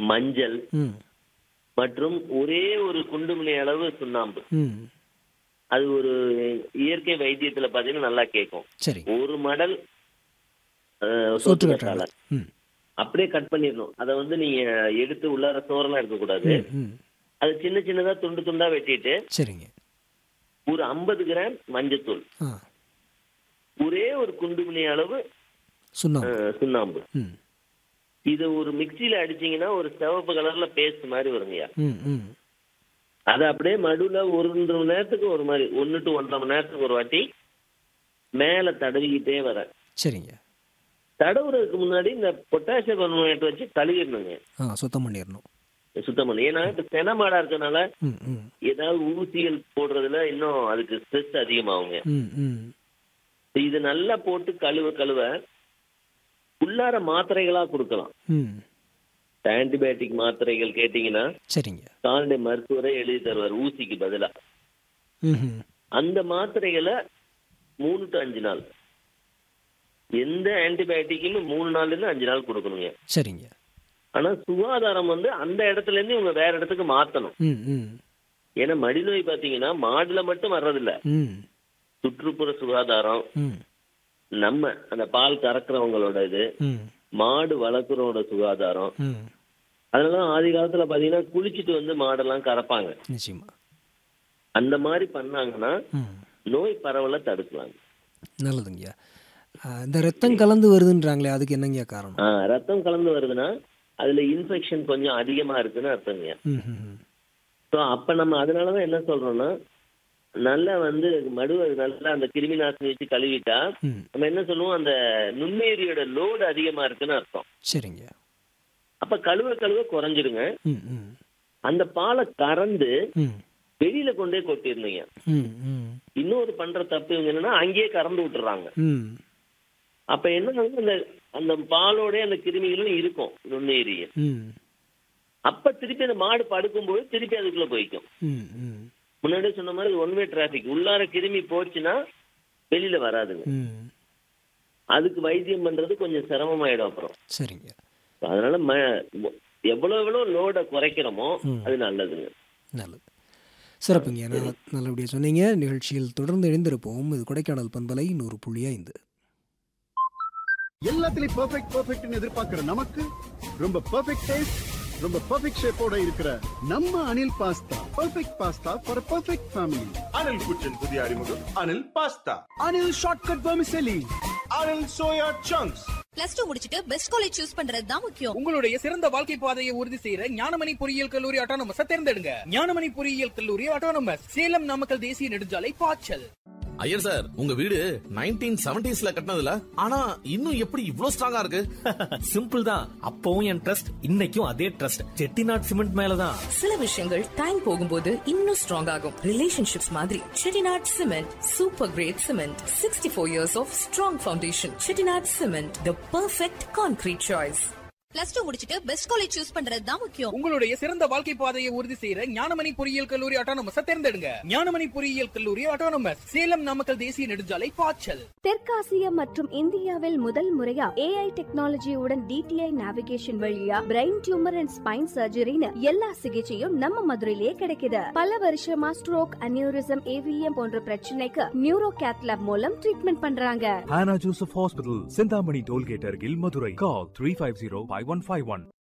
மஞ்சள் ம் மற்றும் ஒரே ஒரு குண்டுமணி அளவு சுண்ணாம்பு ம் அது ஒரு இயற்கை வைத்தியத்துல பாத்தீங்கன்னா நல்லா கேட்கும் சரி ஒரு மடல் அஹ், சொத்து சொத்து கற்றாழை கற்றாழை ம் அப்படியே கட் பண்ணிடணும் அதை வந்து நீங்க எடுத்து உள்ளார சோறெல்லாம் எடுக்கக்கூடாது ம் ம் அது சின்ன சின்னதா துண்டு துண்டா வெட்டிட்டு சரிங்க ஒரு ஐம்பது கிராம் மஞ்சத்தூள் ஆ ஒரே ஒரு குண்டுமணி அளவு சுண்ணாம்பு அஹ், சுண்ணாம்பு ம் இதை ஒரு மிக்சியில அடிச்சீங்கன்னா ஒரு சிவப்பு கலர்ல பேஸ்ட் மாதிரி வருங்கய்யா ம் ம் அதை அப்படியே மடுவுல ஒரு ரெண்டு மணி நேரத்துக்கு ஒரு மாதிரி ஒன்று டு ஒன்றரை மணி நேரத்துக்கு ஒரு வாட்டி மேலே தடவிக்கிட்டே வரேன் சரிங்க தடவுறதுக்கு முன்னாடி இந்த பொட்டாசியம் பர்மனேட் வச்சு கழுவிடணுங்க ஆ சுத்தம் பண்ணிடணும் சுத்தம் பண்ணி ஏன்னா இப்போ சென மாடா இருக்கனால ம் ம் ஏதாவது ஊசிகள் போடுறதுல இன்னும் அதுக்கு ஸ்ட்ரெஸ் அதிகமாகுங்க ம் ம் இது நல்லா போட்டு கழுவ கழுவ உள்ளார மாத்திரைகளா கொடுக்கலாம் ம் ஆன்டிபயோட்டிக் மாத்திரைகள் கேட்டிங்கன்னா சரிங்க கால்நடை மருத்துவரை எழுதி தருவார் ஊசிக்கு பதிலா ம் ம் அந்த மாத்திரைகளை மூணு டு அஞ்சு நாள் எந்த ஆன்டிபயோட்டிக்குமே மூணு நாள்ல இருந்து அஞ்சு நாள் கொடுக்கணுங்க சரிங்க ஆனா சுகாதாரம் வந்து அந்த இடத்துல இருந்து இவங்க வேற இடத்துக்கு மாத்தணும் ம் ம் ஏன்னா மடிநோய் பாத்தீங்கன்னா மாடுல மட்டும் வர்றதில்ல ம் சுற்றுப்புற சுகாதாரம் ம் நம்ம அந்த பால் கறக்குறவங்களோட இது ம் மாடு வளர்க்குறவங்களோட சுகாதாரம் ம் அதனால ஆதி காலத்துல பாத்தீங்கன்னா குளிச்சுட்டு வந்து மாடெல்லாம் கறப்பாங்க நிச்சயமா அந்த மாதிரி பண்ணாங்கன்னா ம் நோய் பரவலை தடுக்கலாம் நல்லதுங்கய்யா ஆ, இந்த ரத்தம் கலந்து வருதுன்றாங்களே அதுக்கு என்னங்கய்யா காரணம் ஆ, ரத்தம் கலந்து வருதுன்னா அதுல இன்ஃபெக்ஷன் கொஞ்சம் அதிகமா இருக்குன்னு அர்த்தங்க ம் ம் ம் ஸோ அப்ப நம்ம அதனாலதான் என்ன சொல்றோம்னா நல்லா வந்து மடுவை நல்லா அந்த கிருமி நாசினி வச்சு கழுவிட்டா ம் நம்ம என்ன சொல்லுவோம் அந்த நுண்ணுயிரியோட லோடு அதிகமா இருக்குன்னு அர்த்தம் சரிங்க அப்ப கழுவ கழுவ குறைஞ்சிருங்க ம் ம் அந்த பாலை கறந்து ம் வெளியில கொண்டே கொட்டிருந்தீங்க ம் ம் இன்னொரு பண்ற தப்பு இவங்க என்னன்னா அங்கேயே கறந்து விட்டுறாங்க ம் அப்ப என்ன ஆகுது, அந்த அந்த பாலோட அந்த கிருமிகளும் இருக்கும் நுண்ணுயிரிய ம் அப்ப திருப்பி அந்த மாடு படுக்கும்போது திருப்பி அதுக்குள்ள போய்க்கும் ம் ம் முன்னாடியே சொன்ன மாதிரி ஒன் வே டிராபிக் உள்ளார கிருமி போச்சுன்னா வெளியில வராதுங்க ம் அதுக்கு வைத்தியம் பண்றது கொஞ்சம் சிரமமாயிடும் அப்புறம் சரிங்க அதனால ம எவ்வளவு எவ்வளவு லோடை குறைக்கிறோமோ ம். அது நல்லதுங்க நல்லது சிறப்புங்க நான் நல்லபடியாக சொன்னீங்க நிகழ்ச்சியில் தொடர்ந்து எழுந்திருப்போம் இது கொடைக்கானல் பண்பலை நூறு புள்ளி ஐந்து எல்லாத்துலயும் பெர்ஃபெக்ட் பெர்ஃபெக்ட்னு எதிர்பார்க்கிற நமக்கு ரொம்ப பெர்ஃபெக்ட் டேஸ்ட் ரொம்ப பெர்ஃபெக்ட் ஷேப்போட இருக்கிற நம்ம Anil pasta perfect pasta for perfect family Anil kitchen புதிய அறிமுகம் Anil pasta Anil shortcut vermicelli Anil soya chunks plus two முடிச்சிட்டு பெஸ்ட் காலேஜ் சூஸ் பண்றது தான் முக்கியம் உங்களுடைய சிறந்த வாழ்க்கை பாதையை உறுதி செய்யற ஞானமணி பொறியியல் கல்லூரி ஆட்டோனமஸ் தேர்ந்தெடுங்க ஞானமணி பொறியியல் கல்லூரி ஆட்டோனமஸ் சேலம் நாமக்கல் தேசிய நெடுஞ்சாலை பாய்ச்சல் ஐயர் சார் உங்க வீடு நைன்டீன் செவன்டிஸ்ல கட்டினதுல ஆனா இன்னும் எப்படி இவ்ளோ ஸ்ட்ராங்கா இருக்கு சிம்பிள் தான் அப்பவும் என் ட்ரஸ்ட் இன்னைக்கும் அதே ட்ரஸ்ட் செட்டிநாட் சிமெண்ட் மேலதான் சில விஷயங்கள் டைம் போகும்போது இன்னும் ஸ்ட்ராங் ஆகும் ரிலேஷன்ஷிப்ஸ் மாதிரி Chettinad cement super great cement sixty four years of strong foundation Chettinad cement the perfect concrete choice plus two முடிச்சிட்டு பெஸ்ட் காலேஜ் சூஸ் பண்றது தான் முக்கியம் உங்களுடைய சிறந்த வாழ்க்கை பாதையை உறுதி செய்யற ஞானமணி பொறியியல் கல்லூரி ஆட்டோனமஸ் தேர்ந்தெடுங்க ஞானமணி பொறியியல் கல்லூரி ஆட்டோனமஸ் சேலம் நாமக்கல் தேசிய நெடுஞ்சாலை பாய்ச்சல் தெற்காசியா மற்றும் இந்தியாவில் முதல் முறையா ஏஐ டெக்னாலஜியுடன் டிடிஐ நேவிகேஷன் வழியா பிரெயின் டியூமர் அண்ட் ஸ்பைன் சர்ஜரின்னு எல்லா சிகிச்சையும் நம்ம மதுரையிலேயே கிடைக்குது பல வருஷமா ஸ்ட்ரோக் அனியூரிசம் ஏவிஎம் போன்ற பிரச்சனைக்கு நியூரோ கேத்லாப் மூலம் ட்ரீட்மெண்ட் பண்றாங்க Hannah Joseph Hospital, Sindhamani Tollgate, Argil, Madurai. Call 350 5151.